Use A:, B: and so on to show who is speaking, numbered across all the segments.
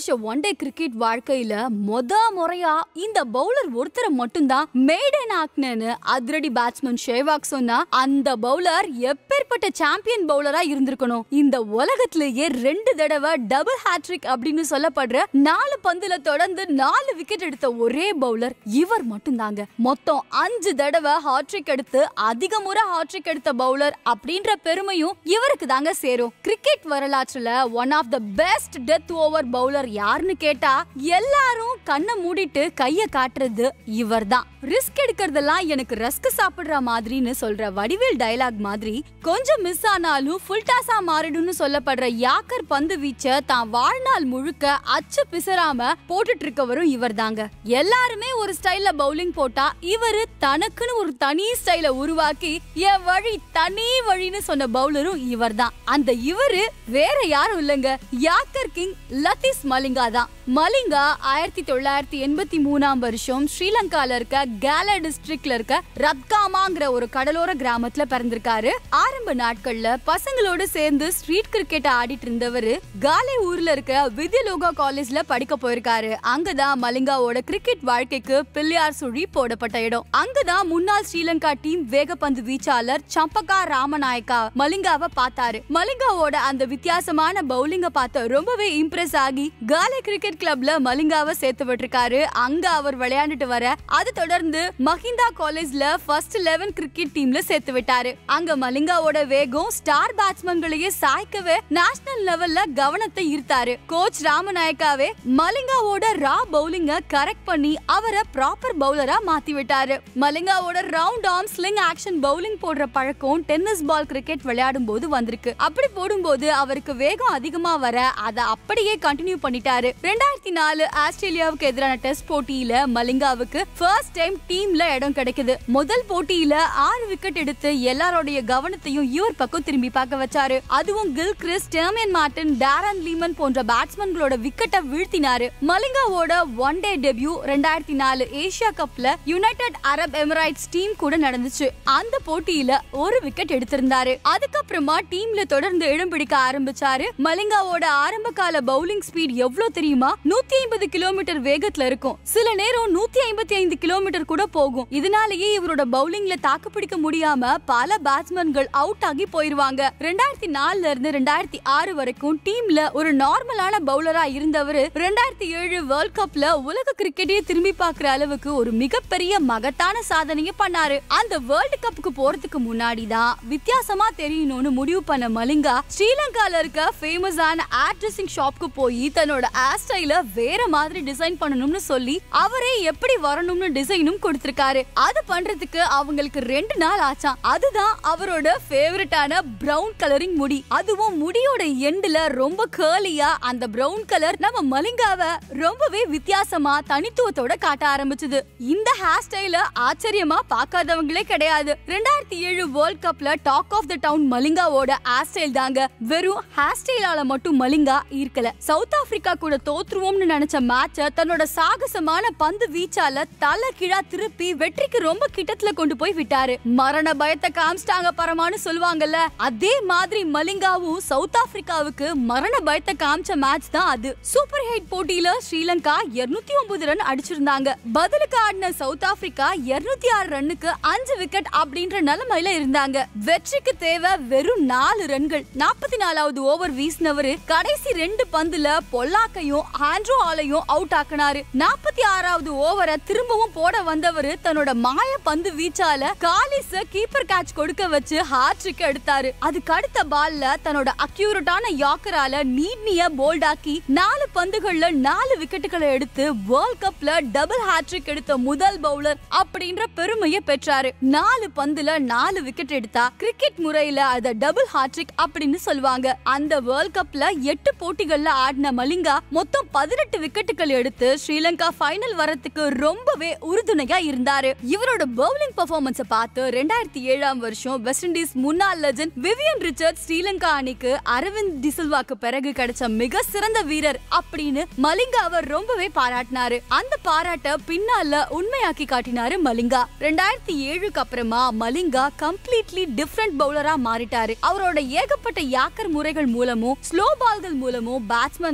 A: வருஷ one day cricket வாழ்க்கையில மொத முறையா இந்த பவுலர் ஒருத்தரை மட்டும்தான் மேடன் ஆக்னன்னு அதிரடி பேட்ஸ்மேன் ஷேவாக் சொன்னா அந்த பவுலர் எப்பேற்பட்ட சாம்பியன் பவுலரா இருந்திருக்கணும் இந்த உலகத்திலேயே ரெண்டு தடவை டபுள் ஹேட்ரிக் அப்படின்னு சொல்லப்படுற நாலு பந்துல தொடர்ந்து நாலு விக்கெட் எடுத்த ஒரே பவுலர் இவர் மட்டும்தாங்க மொத்தம் அஞ்சு தடவை ஹாட்ரிக் எடுத்து அதிக முறை ஹாட்ரிக் எடுத்த பவுலர் அப்படின்ற பெருமையும் இவருக்கு தாங்க சேரும் கிரிக்கெட் வரலாற்றுல one of the best death over bowler யாருன்னு கேட்டா எல்லாரும் கண்ணை மூடிட்டு கைய காட்டுறது இவர்தான் ரிஸ்க் எடுக்கிறதெல்லாம் எனக்கு ரஸ்க் சாப்பிடுற மாதிரின்னு சொல்ற வடிவேல் டயலாக் மாதிரி கொஞ்சம் மிஸ் ஆனாலும் ஃபுல் டாஸா மாறிடும்னு சொல்லப்படுற யாக்கர் பந்து வீச்ச தான் வாழ்நாள் முழுக்க அச்சு பிசறாம போட்டுட்டு இருக்கவரும் இவர் தாங்க எல்லாருமே ஒரு ஸ்டைல்ல பவுலிங் போட்டா இவரு தனக்குன்னு ஒரு தனி ஸ்டைல உருவாக்கி என் வழி தனி வழின்னு சொன்ன பவுலரும் இவர்தான் அந்த இவரு வேற யாரும் இல்லைங்க யாக்கர் கிங் லத்தீஸ் மலிங்கா தான் மலிங்கா ஆயிரத்தி தொள்ளாயிரத்தி எண்பத்தி மூணாம் வருஷம் ஸ்ரீலங்கால இருக்க கேல டிஸ்ட்ரிக்ட்ல இருக்க ரத்காமாங்கிற ஒரு கடலோர கிராமத்துல பிறந்திருக்காரு ஆரம்ப நாட்கள்ல பசங்களோட சேர்ந்து ஸ்ட்ரீட் கிரிக்கெட் ஆடிட்டு இருந்தவரு காலே ஊர்ல இருக்க வித்யலோகா காலேஜ்ல படிக்க போயிருக்காரு அங்கதான் மலிங்காவோட கிரிக்கெட் வாழ்க்கைக்கு பிள்ளையார் சுழி போடப்பட்ட இடம் அங்கதான் முன்னாள் ஸ்ரீலங்கா டீம் வேகப்பந்து வீச்சாளர் சம்பகா ராமநாயக்கா மலிங்காவை பார்த்தாரு மலிங்காவோட அந்த வித்தியாசமான பவுலிங்க பார்த்து ரொம்பவே இம்ப்ரெஸ் ஆகி காலே கிரிக்கெட் கிளப்ல மலிங்காவை சேர்த்து விட்டுருக்காரு அங்க அவர் விளையாண்டுட்டு வர அது தொடர்ந்து மஹிந்தா காலேஜ்ல ஃபர்ஸ்ட் லெவன் கிரிக்கெட் டீம்ல சேர்த்து விட்டாரு அங்க மலிங்காவோட வேகம் ஸ்டார் பேட்ஸ்மேன்களையே சாய்க்கவே நேஷனல் லெவல்ல கவனத்தை ஈர்த்தாரு கோச் ராமநாயக்காவே மலிங்காவோட ரா பவுலிங்க கரெக்ட் பண்ணி அவரை ப்ராப்பர் பவுலரா மாத்தி விட்டாரு மலிங்காவோட round arm sling action bowling போடுற பழக்கம் டென்னிஸ் பால் கிரிக்கெட் விளையாடும் போது வந்திருக்கு அப்படி போடும்போது அவருக்கு வேகம் அதிகமா வர அதை அப்படியே கண்டினியூ பண்ணிட்டாரு ரெண்டாயிரத்தி நாலு ஆஸ்திரேலியாவுக்கு எதிரான டெஸ்ட் போட்டியில மலிங்காவுக்கு ஃபர்ஸ்ட் டைம் டீம்ல இடம் கிடைக்குது முதல் போட்டியில ஆறு விக்கெட் எடுத்து எல்லாரோடைய கவனத்தையும் இவர் பக்கம் திரும்பி பார்க்க வச்சாரு அதுவும் Gilchrist Damien Martin Darren Lehmann போன்ற பேட்ஸ்மேன்களோட விக்கெட்டை வீழ்த்தினாரு மலிங்காவோட ஒன் டே டெபியூ ரெண்டாயிரத்தி நாலு ஏசியா கப்ல யுனைடெட் அரப் எமிரைட்ஸ் டீம் கூட நடந்துச்சு அந்த போட்டியில ஒரு விக்கெட் எடுத்திருந்தாரு அதுக்கப்புறமா டீம்ல தொடர்ந்து இடம் பிடிக்க ஆரம்பிச்சாரு மலிங்காவோட ஆரம்ப கால பவுலிங் ஸ்பீட் எவ்வளவு தெரியுமா நூத்தி ஐம்பது கிலோமீட்டர் வேகத்துல இருக்கும் சில நேரம் நூத்தி ஐம்பத்தி ஐந்து கிலோமீட்டர் கூட போகும் இதனாலேயே இவரோட பவுலிங்ல தாக்கு பிடிக்க முடியாம பல பேட்ஸ்மேன்கள் அவுட் ஆகி போயிருவாங்க ரெண்டாயிரத்தி நாலுல இருந்து ரெண்டாயிரத்தி ஆறு வரைக்கும் டீம்ல ஒரு நார்மலான பவுலரா இருந்தவர் ரெண்டாயிரத்தி ஏழு வேர்ல்ட் கப்ல உலக கிரிக்கெட்டையே திரும்பி பார்க்கிற அளவுக்கு ஒரு மிகப்பெரிய மகத்தான சாதனையை பண்ணாரு அந்த வேர்ல்ட் கப்புக்கு போறதுக்கு முன்னாடி தான் வித்தியாசமா தெரியணும்னு முடிவு பண்ண மலிங்கா ஸ்ரீலங்கால இருக்க ஃபேமஸான ஏர் ட்ரெஸ்ஸிங் ஷாப்க்கு போய் தன்னோட ஏர் ஸ்டைல வேற மாதிரி டிசைன் பண்ணணும்னு சொல்லி அவரே எப்படி வரணும்னு டிசைனும் கொடுத்திருக்காரு அது பண்றதுக்கு அவங்களுக்கு ரெண்டு நாள் ஆச்சாம் அதுதான் அவரோட ஃபேவரட்டான பிரவுன் கலரிங் முடி அதுவும் முடியோட எண்டுல ரொம்ப கேர்லியா அந்த பிரவுன் கலர் நம்ம மலிங்காவ ரொம்பவே வித்தியாசமா தனித்துவத்தோட காட்ட ஆரம்பிச்சது இந்த ஹேர் ஸ்டைல ஆச்சரியமா பார்க்காதவங்களே கிடையாது ரெண்டாயிரத்தி ஏழு வேர்ல்ட் கப்ல டாக் ஆஃப் த டவுன் மலிங்காவோட ஹேர் ஸ்டைல் தாங்க வெறும் ஹேர் ஸ்டைலால மட்டும் மலிங்கா ஈர்க்கல சவுத் ஆப்பிரிக்கா கூட தோற்றுவோம்னு நினைச்ச மேட்ச தன்னோட சாகசமான பந்து வீச்சால தலை கீழா திருப்பி வெற்றிக்கு ரொம்ப கிட்டத்துல கொண்டு போய் விட்டாரு மரண பயத்தை காமிச்சிட்டாங்க பரமான்னு சொல்லுவாங்கல்ல அதே மாதிரி மலிங்காவும் சவுத் ஆப்பிரிக்காவுக்கு மரண பயத்தை காமிச்ச மேட்ச் தான் அது சூப்பர் ஹைட் போட்டியில ஸ்ரீலங்கா 209 ஒன்பது ரன் அடிச்சிருந்தாங்க பதிலுக்கு ஆடின சவுத் ஆப்பிரிக்கா 206 ஆறு ரன்னுக்கு அஞ்சு விக்கெட் அப்படின்ற நிலைமையில இருந்தாங்க வெற்றிக்கு தேவை வெறும் நாலு ரன்கள் நாற்பத்தி நாலாவது ஓவர் வீசினவரு கடைசி ரெண்டு பந்துல பொல்லாக்கையும் ஆண்ட்ரோ ஆலையும் அவுட் ஆக்கினாரு நாற்பத்தி ஆறாவது ஓவரை திரும்பவும் போட வந்தவரு தன்னோட மாய பந்து வீச்சால காலிஸ கீப்பர் கேட்ச் கொடுக்க வச்சு ஹாட்ரிக் எடுத்தாரு அதுக்கு அடுத்த பால்ல தன்னோட அக்யூரட்டான யாக்கரால நீட்னிய போல்டாக்கி நாலு பந்துகள்ல நாலு விக்கெட்டுகளை எடுத்து வேர்ல்ட் கப்ல டபுள் ஹாட்ரிக் எடுத்த முதல் பவுலர் அப்படின்ற பெருமையை பெற்றாரு நாலு பந்துல நாலு விக்கெட் எடுத்தா கிரிக்கெட் முறையில அத டபுள் ஹாட்ரிக் அப்படின்னு சொல்லுவாங்க அந்த வேர்ல்ட் கப்ல எட்டு போட்டிகள்ல ஆடின மலிங்கா மொத்தம் பதினெட்டு விக்கெட்டுகள் எடுத்து ஸ்ரீலங்கா ஃபைனல் வரத்துக்கு ரொம்பவே உறுதுணையா இருந்தாரு இவரோட பவுலிங் பெர்ஃபார்மன்ஸ பார்த்து ரெண்டாயிரத்தி ஏழாம் வருஷம் வெஸ்ட் இண்டீஸ் முன்னாள் லெஜண்ட் விவியன் ரிச்சர்ட் ஸ்ரீலங்கா அணிக்கு அரவிந்த் டிசில்வாக்கு பிறகு கிடைச்ச மிக சிறந்த வீரர் அப்படின்னு மலிங்காவை ரொம்பவே பாராட்டினாரு அந்த பாராட்ட பின்னால உண்மையாக்கி காட்டினாரு மலிங்கா ரெண்டாயிரத்தி ஏழுக்கு அப்புறமா மலிங்கா கம்ப்ளீட்லி டிஃப்ரெண்ட் பவுலரா மாறிட்டாரு அவரோட ஏகப்பட்ட யாக்கர் முறைகள் மூலமும் ஸ்லோ பால்கள் மூலமும் பேட்ஸ்மேன்கள் தங்களோட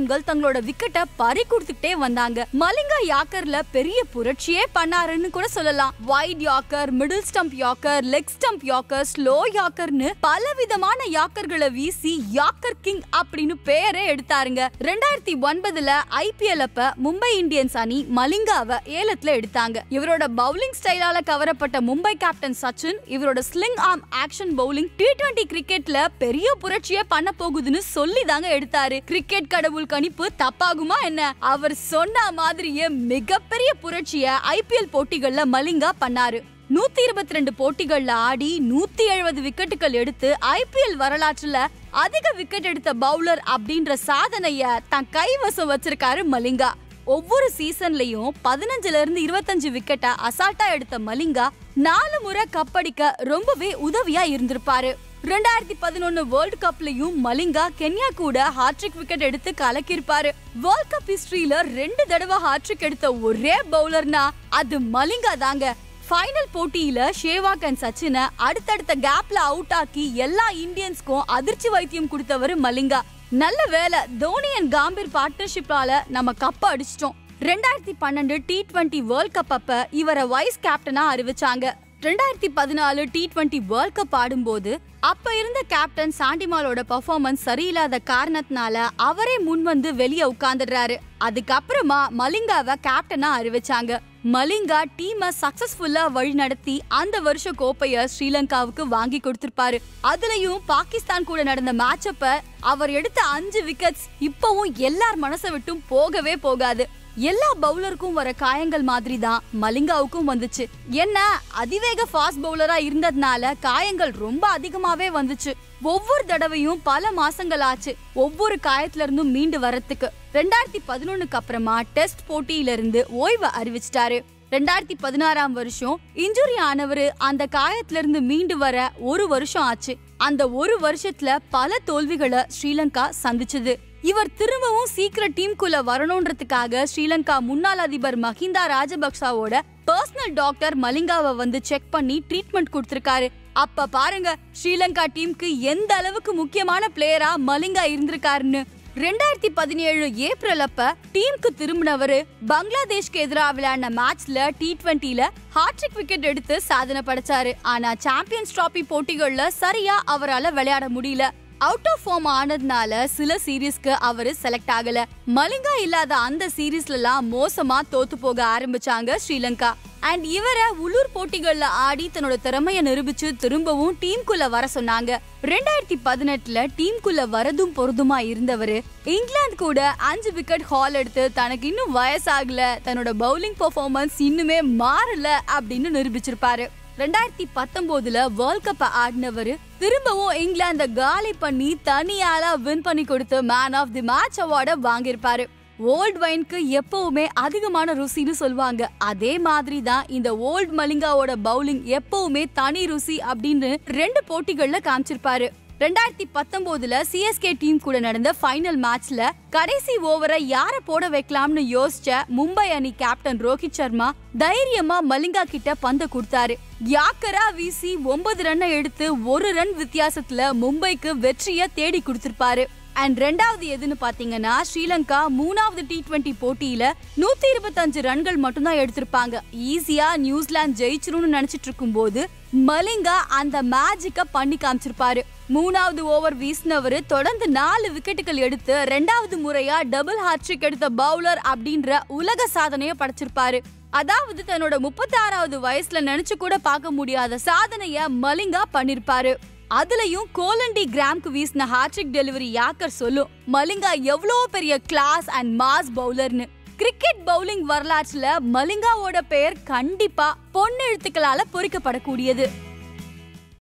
A: அவங்களோட விக்கெட்டை பறி கொடுத்துட்டே வந்தாங்க மலிங்கா யாக்கர்ல பெரிய புரட்சியே பண்ணாருன்னு கூட சொல்லலாம் wide yorker middle stump yorker leg stump yorker slow யாக்கர்னு பல விதமான யாக்கர்களை வீசி யாக்கர் கிங் அப்படின்னு பேரே எடுத்தாருங்க ரெண்டாயிரத்தி ஒன்பதுல ஐபிஎல் அப்ப மும்பை இந்தியன்ஸ் அணி மலிங்காவை ஏலத்துல எடுத்தாங்க இவரோட பவுலிங் ஸ்டைலால கவரப்பட்ட மும்பை கேப்டன் சச்சின் இவரோட sling arm action bowling T twenty கிரிக்கெட்ல பெரிய புரட்சியே பண்ண போகுதுன்னு சொல்லி தாங்க எடுத்தாரு கிரிக்கெட் கடவுள் கணிப்பு தப்பாகுமா என்ன அவர் சொன்ன மாதிரியே மிகப்பெரிய புரட்சிய ஐபிஎல் போட்டிகள்ல மலிங்கா பண்ணாரு நூத்தி இருபத்தி ரெண்டு போட்டிகள்ல ஆடி நூத்தி எழுபது விக்கெட்டுகள் எடுத்து ஐபிஎல் வரலாற்றுல அதிக விக்கெட் எடுத்த பவுலர் அப்படின்ற சாதனைய தன் கைவசம் வச்சிருக்காரு மலிங்கா ஒவ்வொரு சீசன்லயும் பதினஞ்சுல இருந்து இருபத்தஞ்சு விக்கெட்டை அசால்ட்டா எடுத்த மலிங்கா நாலு முறை கப்படிக்க ரொம்பவே உதவியா இருந்திருப்பாரு ரெண்டாயிரத்தி பதினொன்னு வேர்ல்ட் கப்லயும் மலிங்கா கென்யா கூட ஹாட்ரிக் விக்கெட் எடுத்து கலக்கிருப்பாரு வேர்ல்ட் கப் ஹிஸ்டரியில ரெண்டு தடவை ஹாட்ரிக் எடுத்த ஒரே பவுலர்னா அது மலிங்கா தாங்க ஃபைனல் போட்டியில ஷேவாக் அண்ட் சச்சினை அடுத்தடுத்த கேப்ல அவுட் ஆக்கி எல்லா இந்தியன்ஸ்க்கும் அதிர்ச்சி வைத்தியம் கொடுத்தவர் மலிங்கா நல்ல வேலை தோனி அண்ட் காம்பீர் பார்ட்னர்ஷிப்பால நம்ம கப்ப அடிச்சிட்டோம் ரெண்டாயிரத்தி பன்னெண்டு டி டுவெண்ட்டி வேர்ல்ட் கப் அப்ப இவரை வைஸ் கேப்டனா அறிவிச்சாங்க ரெண்டாயிரத்தி பதினாலு டி டுவெண்ட்டி வேர்ல்ட் கப் ஆடும்போது அப்ப இருந்த கேப்டன் சாண்டிமாலோட பெர்ஃபார்மன்ஸ் சரியில்லாத காரணத்தினால அவரே முன் வந்து வெளியே உட்கார்ந்துடுறாரு அதுக்கப்புறமா மலிங்காவை கேப்டனா அறிவிச்சாங்க மலிங்கா டீமை சக்சஸ்ஃபுல்லா வழி நடத்தி அந்த வருஷ கோப்பைய ஸ்ரீலங்காவுக்கு வாங்கி கொடுத்திருப்பாரு அதுலயும் பாகிஸ்தான் கூட நடந்த மேட்சப்ப அவர் எடுத்த அஞ்சு விக்கெட்ஸ் இப்பவும் எல்லார் மனசை விட்டும் போகவே போகாது எல்லா பவுலருக்கும் வர காயங்கள் மாதிரி தான் மலிங்காவுக்கும் வந்துச்சு என்ன அதிவேக ஃபாஸ்ட் பவுலரா இருந்ததுனால காயங்கள் ரொம்ப அதிகமாவே வந்துச்சு ஒவ்வொரு தடவையும் பல மாசங்கள் ஆச்சு ஒவ்வொரு காயத்துல இருந்தும் மீண்டு வரத்துக்கு ரெண்டாயிரத்தி பதினொன்னுக்கு அப்புறமா டெஸ்ட் போட்டியில இருந்து ஓய்வு அறிவிச்சிட்டாரு ரெண்டாயிரத்தி பதினாறாம் வருஷம் இன்ஜுரி ஆனவரு அந்த காயத்துல இருந்து மீண்டு வர ஒரு வருஷம் ஆச்சு அந்த ஒரு வருஷத்துல பல தோல்விகளை ஸ்ரீலங்கா சந்திச்சது இவர் திரும்பவும் சீக்கிரம் டீமுக்குள்ள வரணும்ன்றதுக்காக ஸ்ரீலங்கா முன்னாள் அதிபர் மஹிந்தா ராஜபக்சாவோட பர்சனல் டாக்டர் மலிங்காவை வந்து செக் பண்ணி ட்ரீட்மெண்ட் கொடுத்திருக்காரு அப்ப பாருங்க ஸ்ரீலங்கா டீமுக்கு எந்த அளவுக்கு முக்கியமான பிளேயரா மலிங்கா இருந்திருக்காருன்னு ரெண்டாயிரத்தி பதினேழு ஏப்ரல் அப்ப டீமுக்கு திரும்பினவரு பங்களாதேஷ்க்கு எதிராக விளையாடின மேட்ச்ல டி டுவெண்ட்டில ஹாட்ரிக் விக்கெட் எடுத்து சாதனை படைச்சாரு ஆனா சாம்பியன்ஸ் டிராபி போட்டிகள்ல சரியா அவரால விளையாட முடியல அவுட் ஆஃப் ஃபார்ம் ஆனதுனால சில சீரீஸ்க்கு அவரு செலக்ட் ஆகல மலிங்கா இல்லாத அந்த சீரீஸ்லாம் மோசமா தோத்து போக ஆரம்பிச்சாங்க ஸ்ரீலங்கா அண்ட் இவரை உள்ளூர் போட்டிகள்ல ஆடி தன்னோட திறமைய நிரூபிச்சு திரும்பவும் டீமுக்குள்ள வர சொன்னாங்க ரெண்டாயிரத்தி பதினெட்டுல டீமுக்குள்ள வரதும் பொருதுமா இருந்தவரு இங்கிலாந்து கூட அஞ்சு விக்கெட் ஹால் எடுத்து தனக்கு இன்னும் வயசாகல தன்னோட பவுலிங் பெர்ஃபார்மன்ஸ் இன்னுமே மாறல அப்படின்னு நிரூபிச்சிருப்பாரு ரெண்டாயிரத்தி பத்தொன்பதுல வேர்ல்ட் கப் ஆடினவரு திரும்பவும் இங்கிலாந்த காலி பண்ணி தனியாளா வின் பண்ணி கொடுத்து மேன் ஆஃப் தி மேட்ச் அவார்டை வாங்கியிருப்பாரு ஓல்ட் வைனுக்கு எப்பவுமே அதிகமான ருசின்னு சொல்லுவாங்க அதே மாதிரி தான் இந்த ஓல்ட் மலிங்காவோட பவுலிங் எப்பவுமே தனி ருசி அப்படின்னு ரெண்டு போட்டிகள்ல காமிச்சிருப்பாரு ரெண்டாயிரத்தி பத்தொன்பதுல சிஎஸ்கே டீம் கூட நடந்த ஃபைனல் மேட்ச்ல கடைசி ஓவரை யார போட வைக்கலாம்னு யோசிச்ச மும்பை அணி கேப்டன் ரோஹித் சர்மா தைரியமா மலிங்கா கிட்ட பந்த கொடுத்தாரு யாக்கரா வீசி ஒன்பது ரன்னை எடுத்து ஒரு ரன் வித்தியாசத்துல மும்பைக்கு வெற்றிய தேடி கொடுத்திருப்பாரு அண்ட் ரெண்டாவது எதுன்னு பாத்தீங்கன்னா ஸ்ரீலங்கா மூணாவது டி டுவெண்ட்டி போட்டியில நூத்தி இருபத்தஞ்சு ரன்கள் மட்டும்தான் எடுத்திருப்பாங்க ஈஸியா நியூசிலாந்து ஜெயிச்சிரும்னு நினைச்சிட்டு இருக்கும் போது மலிங்கா அந்த மேஜிக்க பண்ணி காமிச்சிருப்பாரு மூணாவது ஓவர் வீசினவரு தொடர்ந்து நாலு விக்கெட்டுகள் எடுத்து ரெண்டாவது முறையா டபுள் ஹாட்ரிக் எடுத்த பவுலர் அப்படின்ற உலக சாதனையை படைச்சிருப்பாரு அதாவது தன்னோட முப்பத்தி ஆறாவது வயசுல நினைச்சு கூட பார்க்க முடியாத சாதனைய மலிங்கா பண்ணிருப்பாரு அதுலயும் கோலண்டி கிராம்க்கு வீசின ஹாட்ரிக் டெலிவரி யாக்கர் சொல்லும் மலிங்கா எவ்வளோ பெரிய கிளாஸ் அண்ட் மாஸ் பவுலர்னு கிரிக்கெட் பவுலிங் வரலாற்றுல மலிங்காவோட பெயர் கண்டிப்பா பொன்னெழுத்துக்களால பொறிக்கப்படக்கூடியது